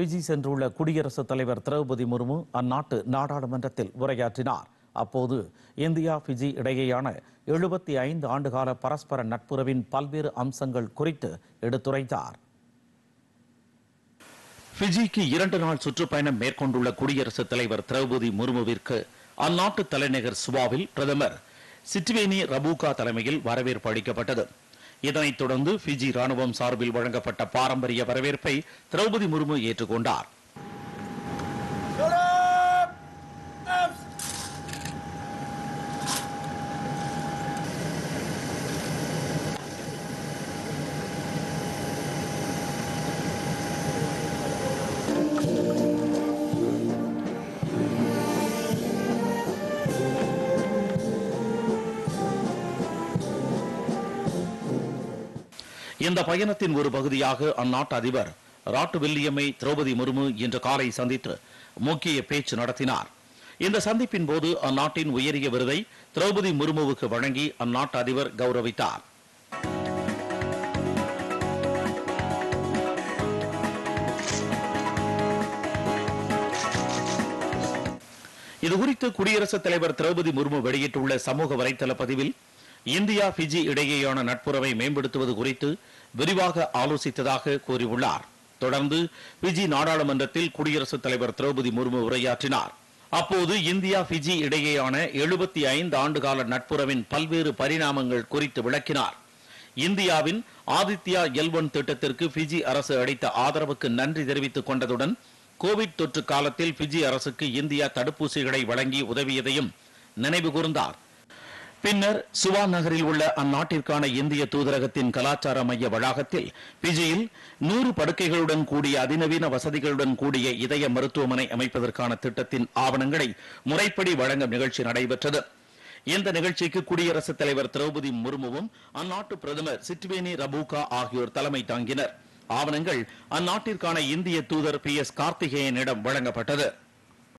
PG சென்றுள்ள குடியரசுத் தலைவர் திரௌபதி முர்மு அந்நாட்டு நாடாளுமன்றத்தில் உரையாற்றினார் அப்போது இந்தியா பிஜி இடையேயான எழுபத்தி ஐந்து ஆண்டுகால பரஸ்பர நட்புறவின் பல்வேறு அம்சங்கள் குறித்து எடுத்துரைத்தார் பிஜிக்கு இரண்டு நாள் சுற்றுப்பயணம் மேற்கொண்டுள்ள குடியரசுத் தலைவர் திரௌபதி முர்முவிற்கு அந்நாட்டு தலைநகர் சுவாவில் பிரதமர் சிட்வேனி ரபூகா தலைமையில் வரவேற்பு அளிக்கப்பட்டது இதனைத் தொடர்ந்து பிஜி ராணுவம் சார்பில் வழங்கப்பட்ட பாரம்பரிய வரவேற்பை திரௌபதி முர்மு ஏற்றுக்கொண்டார் இந்த பயணத்தின் ஒரு பகுதியாக அந்நாட்டு அதிபர் ராட்டு வில்லியமை திரௌபதி முர்மு இன்று காலை சந்தித்து முக்கிய பேச்சு நடத்தினார் இந்த சந்திப்பின் போது அந்நாட்டின் உயரிய விருதை திரௌபதி முர்முவுக்கு வழங்கி அந்நாட்டு அதிபர் கௌரவித்தார் இதுகுறித்து குடியரசுத் தலைவர் திரௌபதி முர்மு வெளியிட்டுள்ள சமூக வலைதள பதிவில் இந்தியா பிஜி இடையேயான நட்புறவை மேம்படுத்துவது குறித்து விரிவாக ஆலோசித்ததாக கூறியுள்ளார் தொடர்ந்து பிஜி நாடாளுமன்றத்தில் குடியரசுத் தலைவர் திரௌபதி முர்மு உரையாற்றினார் அப்போது இந்தியா பிஜி இடையேயான எழுபத்தி ஐந்து ஆண்டுகால நட்புறவின் பல்வேறு பரிணாமங்கள் குறித்து விளக்கினார் இந்தியாவின் ஆதித்யா எல் ஒன் திட்டத்திற்கு பிஜி அரசு அளித்த ஆதரவுக்கு நன்றி தெரிவித்துக் கொண்டதுடன் கோவிட் தொற்று காலத்தில் பிஜி அரசுக்கு இந்தியா தடுப்பூசிகளை வழங்கி உதவியதையும் நினைவு கூர்ந்தார் பின்னர் சுவான் நகரில் உள்ள அந்நாட்டிற்கான இந்திய தூதரகத்தின் கலாச்சார மைய வளாகத்தில் பிஜியில் நூறு படுக்கைகளுடன் கூடிய அதிநவீன வசதிகளுடன் கூடிய இதய மருத்துவமனை அமைப்பதற்கான திட்டத்தின் ஆவணங்களை முறைப்படி வழங்கும் நிகழ்ச்சி நடைபெற்றது இந்த நிகழ்ச்சிக்கு குடியரசுத் தலைவர் திரௌபதி முர்முவும் அந்நாட்டு பிரதமர் சிட்வேனி ரபூகா ஆகியோர் தலைமை தாங்கினர் ஆவணங்கள் அந்நாட்டிற்கான இந்திய தூதர் பி எஸ் கார்த்திகேயனிடம் வழங்கப்பட்டது